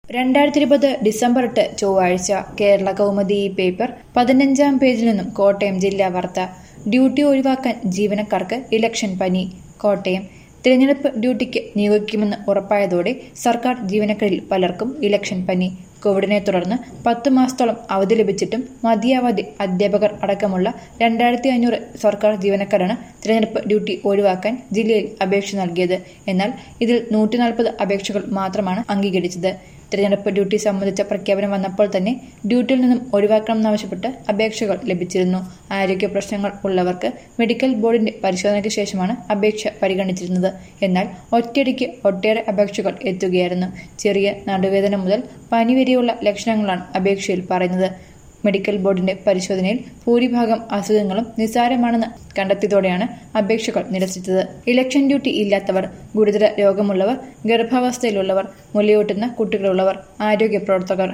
രണ്ടായിരത്തി ഇരുപത് ഡിസംബർ എട്ട് ചൊവ്വാഴ്ച കേരള കൗമുദി പേപ്പർ പതിനഞ്ചാം പേജിൽ നിന്നും കോട്ടയം ജില്ലാ വാർത്ത ഡ്യൂട്ടി ഒഴിവാക്കാൻ ജീവനക്കാർക്ക് ഇലക്ഷൻ പനി കോട്ടയം തിരഞ്ഞെടുപ്പ് ഡ്യൂട്ടിക്ക് നിയോഗിക്കുമെന്ന് ഉറപ്പായതോടെ സർക്കാർ ജീവനക്കാരിൽ പലർക്കും ഇലക്ഷൻ പനി കോവിഡിനെ തുടർന്ന് പത്തു മാസത്തോളം അവധി ലഭിച്ചിട്ടും മതിയാവാതെ അധ്യാപകർ അടക്കമുള്ള രണ്ടായിരത്തി അഞ്ഞൂറ് സർക്കാർ ജീവനക്കാരാണ് തിരഞ്ഞെടുപ്പ് ഡ്യൂട്ടി ഒഴിവാക്കാൻ ജില്ലയിൽ അപേക്ഷ നൽകിയത് എന്നാൽ ഇതിൽ നൂറ്റി നാൽപ്പത് അപേക്ഷകൾ മാത്രമാണ് അംഗീകരിച്ചത് തിരഞ്ഞെടുപ്പ് ഡ്യൂട്ടി സംബന്ധിച്ച പ്രഖ്യാപനം വന്നപ്പോൾ തന്നെ ഡ്യൂട്ടിയിൽ നിന്നും ഒഴിവാക്കണമെന്നാവശ്യപ്പെട്ട് അപേക്ഷകൾ ലഭിച്ചിരുന്നു ആരോഗ്യ പ്രശ്നങ്ങൾ ഉള്ളവർക്ക് മെഡിക്കൽ ബോർഡിന്റെ പരിശോധനയ്ക്ക് ശേഷമാണ് അപേക്ഷ പരിഗണിച്ചിരുന്നത് എന്നാൽ ഒറ്റയടിക്ക് ഒട്ടേറെ അപേക്ഷകൾ എത്തുകയായിരുന്നു ചെറിയ നടുവേദന മുതൽ പനി വരെയുള്ള ലക്ഷണങ്ങളാണ് അപേക്ഷയിൽ പറയുന്നത് മെഡിക്കൽ ബോർഡിന്റെ പരിശോധനയിൽ ഭൂരിഭാഗം അസുഖങ്ങളും നിസ്സാരമാണെന്ന് കണ്ടെത്തിയതോടെയാണ് അപേക്ഷകൾ നിരസിച്ചത് ഇലക്ഷൻ ഡ്യൂട്ടി ഇല്ലാത്തവർ ഗുരുതര രോഗമുള്ളവർ ഗർഭാവസ്ഥയിലുള്ളവർ മുലയൂട്ടുന്ന കുട്ടികളുള്ളവർ ആരോഗ്യ പ്രവർത്തകർ